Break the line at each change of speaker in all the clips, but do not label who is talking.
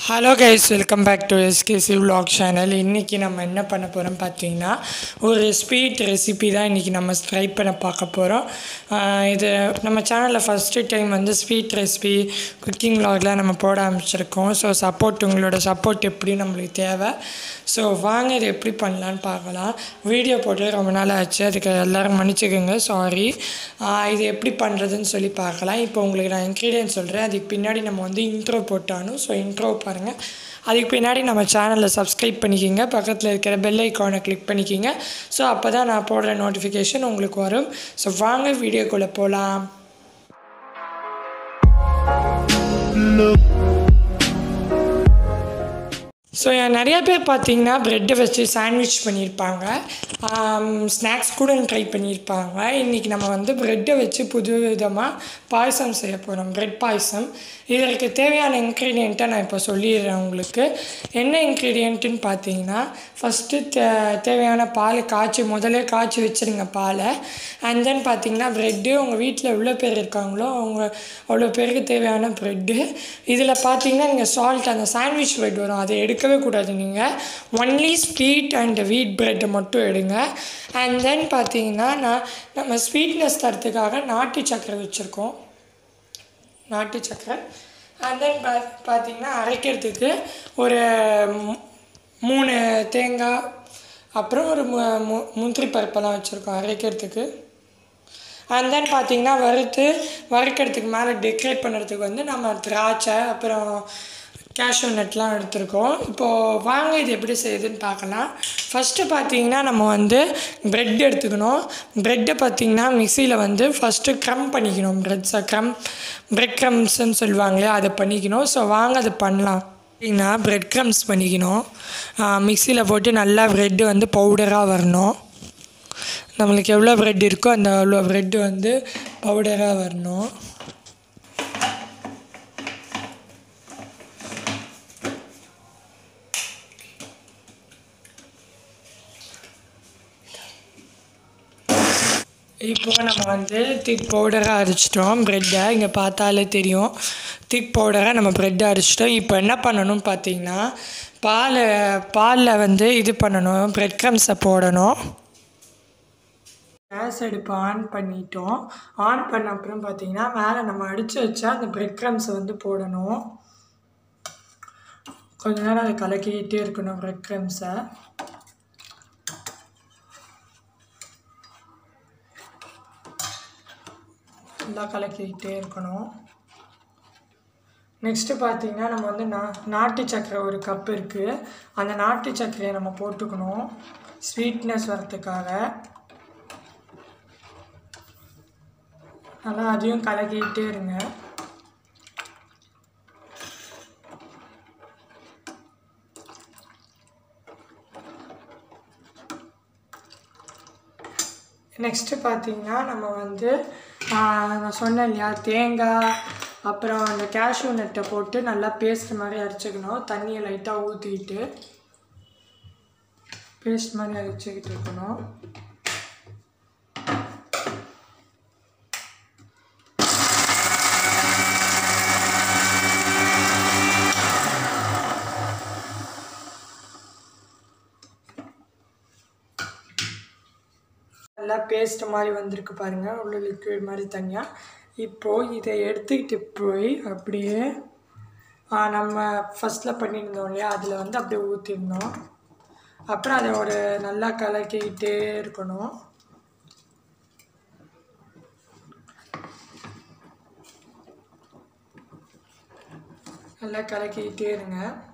hello guys welcome back to SKC vlog channel இன்றைக்கி நம்ம என்ன பண்ண போகிறோம் பார்த்தீங்கன்னா ஒரு ஸ்வீட் ரெசிபி தான் இன்றைக்கி நம்ம ட்ரை பண்ண பார்க்க போகிறோம் இது நம்ம சேனலில் ஃபஸ்ட்டு டைம் வந்து ஸ்வீட் ரெசிபி குக்கிங் vlogலாம் நம்ம போட ஆரம்பிச்சிருக்கோம் ஸோ சப்போர்ட் உங்களோட சப்போர்ட் எப்படி நம்மளுக்கு தேவை ஸோ வாங்க இது எப்படி பண்ணலான்னு பார்க்கலாம் வீடியோ போட்டு ரொம்ப நாள் ஆச்சு அதுக்கு எல்லோரும் மன்னிச்சுக்கோங்க சாரி இது எப்படி பண்ணுறதுன்னு சொல்லி பார்க்கலாம் இப்போ உங்களுக்கு நான் இன்க்ரீடியன்ட் சொல்கிறேன் அதுக்கு பின்னாடி நம்ம வந்து இன்ட்ரோ போட்டானும் ஸோ இன்ட்ரோ பாருங்கள் அதுக்கு பின்னாடி நம்ம சேனலை சப்ஸ்கிரைப் பண்ணிக்கிங்க பக்கத்தில் இருக்கிற பெல் ஐக்கானை கிளிக் பண்ணிக்கிங்க ஸோ அப்போ தான் நான் போடுற நோட்டிஃபிகேஷன் உங்களுக்கு வரும் ஸோ வாங்க வீடியோக்குள்ளே போகலாம் ஸோ நிறைய பேர் பார்த்தீங்கன்னா ப்ரெட்டை வச்சு சாண்ட்விச் பண்ணியிருப்பாங்க ஸ்நாக்ஸ் கூட ட்ரை பண்ணியிருப்பாங்க இன்றைக்கி நம்ம வந்து ப்ரெட்டை வச்சு புது விதமாக பாயசம் செய்ய போகிறோம் ப்ரெட் பாயசம் இதற்கு தேவையான இன்க்ரீடியண்ட்டை நான் இப்போ சொல்லிடுறேன் உங்களுக்கு என்ன இன்க்ரீடியண்ட்டுன்னு பார்த்தீங்கன்னா ஃபஸ்ட்டு தே தேவையான பால் காய்ச்சி முதல்ல காய்ச்சி வச்சுருங்க பாலை அண்ட் தென் பார்த்தீங்கன்னா ப்ரெட்டு உங்கள் வீட்டில் எவ்வளோ பேர் இருக்காங்களோ அவங்க அவ்வளோ பேருக்கு தேவையான ப்ரெட்டு இதில் பார்த்தீங்கன்னா நீங்கள் சால்ட் அந்த சாண்ட்விச் ப்ரெட் வரும் அதை எடுக்கவே கூடாது நீங்கள் ஒன்லி ஸ்வீட் அண்ட் வீட் ப்ரெட்டை மட்டும் எடுங்க அண்ட் தென் பார்த்தீங்கன்னா நான் நம்ம ஸ்வீட்னஸ் தரத்துக்காக நாட்டு சக்கரை வச்சுருக்கோம் நாட்டு சக்கரை அண்ட் தென் பா பார்த்தீங்கன்னா அரைக்கிறதுக்கு ஒரு மூ- மூணு தேங்காய் அப்புறம் ஒரு மு மு- முந்திரி பருப்பெல்லாம் வச்சுருக்கோம் அரைக்கிறதுக்கு அண்ட் தென் பார்த்தீங்கன்னா வறுத்து வறுக்கிறதுக்கு மேலே டெக்கரேட் பண்ணுறதுக்கு வந்து நம்ம திராட்சை அப்புறம் கேஷ்யூ நட்லாம் எடுத்திருக்கோம் இப்போது வாங்க இது எப்படி செய்யுதுன்னு பார்க்கலாம் ஃபஸ்ட்டு பார்த்தீங்கன்னா நம்ம வந்து ப்ரெட் எடுத்துக்கணும் ப்ரெட்டை பார்த்தீங்கன்னா மிக்சியில் வந்து ஃபஸ்ட்டு க்ரம் பண்ணிக்கணும் ப்ரெட்ஸை க்ரம் ப்ரெட் க்ரம்ஸ்ன்னு சொல்லுவாங்களே அதை பண்ணிக்கணும் ஸோ வாங்க அதை பண்ணலாம் பார்த்தீங்கன்னா ப்ரெட் க்ரம்ஸ் பண்ணிக்கணும் மிக்சியில் போட்டு நல்லா ப்ரெட்டு வந்து பவுடராக வரணும் நம்மளுக்கு எவ்வளோ ப்ரெட் இருக்கோ அந்த அவ்வளோ ப்ரெட்டு வந்து பவுடராக வரணும் இப்போ நம்ம வந்து திக் பவுடராக அரைச்சிட்டோம் ப்ரெட்டை இங்கே பார்த்தாலே தெரியும் திக் பவுடராக நம்ம ப்ரெட்டை அரைச்சிட்டோம் இப்போ என்ன பண்ணணும் பார்த்தீங்கன்னா பால் பாலில் வந்து இது பண்ணணும் ப்ரெட் க்ரம்ஸை போடணும் கேஸ் அடுப்பு ஆன் பண்ணிட்டோம் ஆன் பண்ண அப்புறம் பார்த்தீங்கன்னா மேலே நம்ம அடித்து வச்சா அந்த ப்ரெட் க்ரம்ஸை வந்து போடணும் கொஞ்ச நேரம் அதை கலக்கிக்கிட்டே இருக்கணும் ப்ரெட் க்ரம்ஸை நல்லா கலக்கிக்கிட்டே இருக்கணும் நெக்ஸ்ட்டு பார்த்தீங்கன்னா நம்ம வந்து நா நாட்டு சர்க்கரை ஒரு கப் இருக்குது அந்த நாட்டு சர்க்கரையை நம்ம போட்டுக்கணும் ஸ்வீட்னஸ் வரத்துக்காக நல்லா அதையும் கலக்கிக்கிட்டே இருங்க நெக்ஸ்ட்டு பார்த்தீங்கன்னா நம்ம வந்து ஆஹ், நான் சொன்னேன் இல்லையா தேங்காய் அப்புறம் அந்த கேஷ்யூ நட்டை போட்டு நல்லா பேஸ்ட் மாதிரி அரைச்சிக்கணும் தண்ணியை லைட்டாக ஊற்றிக்கிட்டு பேஸ்ட் மாதிரி அரைச்சிக்கிட்டு இருக்கணும் நல்லா பேஸ்ட் மாதிரி வந்திருக்கு பாருங்கள் உள்ள லிக்விட் மாதிரி தனியாக இப்போது இதை எடுத்துக்கிட்டு போய் அப்படியே ஆ, நம்ம ஃபஸ்ட்டில் பண்ணியிருந்தோம் இல்லையா அதில் வந்து அப்படியே ஊற்றிடணும் அப்புறம் அதை ஒரு நல்லா கலக்கிக்கிட்டே இருக்கணும் நல்லா கலக்கிக்கிட்டே இருங்க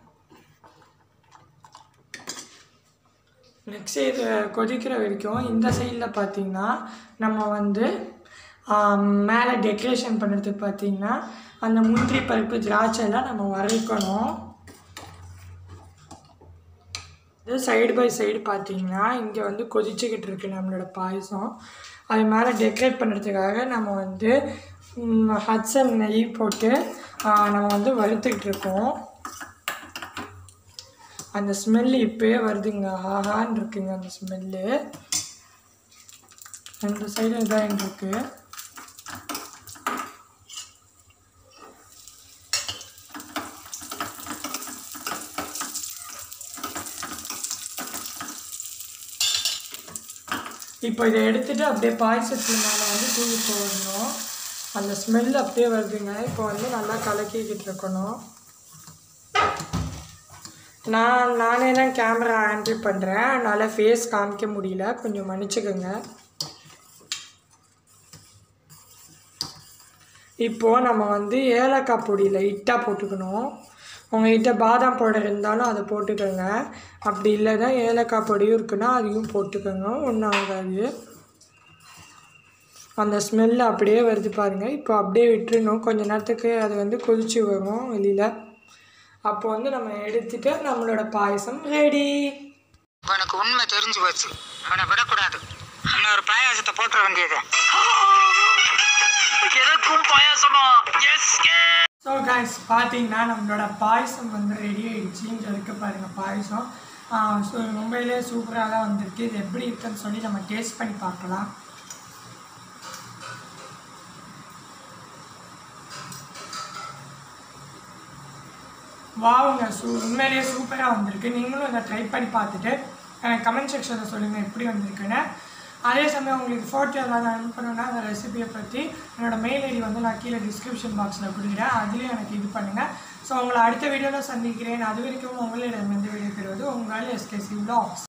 நெக்ஸ்ட் இது கொதிக்கிற வரைக்கும் இந்த சைடில் பார்த்தீங்கன்னா நம்ம வந்து ஆம், மேலே டெக்கரேஷன் பண்ணுறதுக்கு பார்த்தீங்கன்னா அந்த முந்திரி பருப்பு திராட்சைலாம் நம்ம வரைக்கணும் இது சைடு பை சைடு பார்த்தீங்கன்னா இங்கே வந்து கொதிச்சுக்கிட்டு இருக்கு நம்மளோட பாயசம் அது மேலே டெக்கரேட் பண்ணுறதுக்காக நம்ம வந்து ம், ஹட்சன் நெய் போட்டு ஆ, நம்ம வந்து வறுத்துக்கிட்டு இருக்கோம் அந்த ஸ்மெல் இப்போயே வருதுங்க ஆஹான்னு இருக்குங்க அந்த ஸ்மெல்லு ரெண்டு சைடு இதான் இருக்கு இப்போ இதை எடுத்துகிட்டு அப்படியே பாயசத்து மேலே வந்து தூவி போடணும் அந்த ஸ்மெல் அப்படியே வருதுங்க இப்போ வந்து நல்லா கலக்கிக்கிட்டு இருக்கணும் நான் நானே தான் கேமரா ஹேண்டில் பண்ணுறேன் அதனால் ஃபேஸ் காமிக்க முடியல கொஞ்சம் மன்னிச்சுக்கோங்க இப்போது நம்ம வந்து ஏலக்காய் பொடி லைட்டாக போட்டுக்கணும் உங்கள்கிட்ட பாதாம் பவுடர் இருந்தாலும் அதை போட்டுக்கோங்க அப்படி இல்லைன்னா ஏலக்காய் பொடியும் இருக்குன்னா அதையும் போட்டுக்கோங்க ஒன்றும் ஆகாது அந்த ஸ்மெல் அப்படியே வருது பாருங்கள் இப்போ அப்படியே விட்டுறணும் கொஞ்ச நேரத்துக்கு அது வந்து கொதிச்சு வரும் வெளியில் அப்போ வந்து நம்ம எடுத்துட்டு நம்மளோட பாயசம் ரெடி
உனக்கு உண்மை தெரிஞ்சு போச்சு அவனை விடக்கூடாது இன்னொரு பாயாசத்தை போட்டுற வேண்டியது எனக்கும் பாயாசமா எஸ்
ஸோ காய்ஸ் பார்த்தீங்கன்னா நம்மளோட பாயசம் வந்து ரெடி ஆயிடுச்சு இங்கே இருக்க பாருங்கள் பாயசம் ஸோ மும்பையிலே சூப்பராக தான் வந்திருக்கு இது எப்படி இருக்குன்னு சொல்லி நம்ம டேஸ்ட் பண்ணி பார்க்கலாம் வாவுங்க சூ உண்மையிலேயே சூப்பராக வந்திருக்கு நீங்களும் இதை ட்ரை பண்ணி பார்த்துட்டு எனக்கு கமெண்ட் செக்ஷனில் சொல்லுங்கள் எப்படி வந்திருக்குன்னு அதே சமயம் உங்களுக்கு ஃபோட்டோ ஏதாவது அனுப்பணுன்னா அந்த ரெசிபியை பற்றி என்னோடய மெயில் ஐடி வந்து நான் கீழே டிஸ்கிரிப்ஷன் பாக்ஸில் கொடுக்குறேன் அதுலேயும் எனக்கு இது பண்ணுங்கள் ஸோ உங்களை அடுத்த வீடியோவில் சந்திக்கிறேன் அது வரைக்கும் உங்களிடம் வந்து வீடியோ பெறுவது உங்கள் எஸ்கேசி vlogs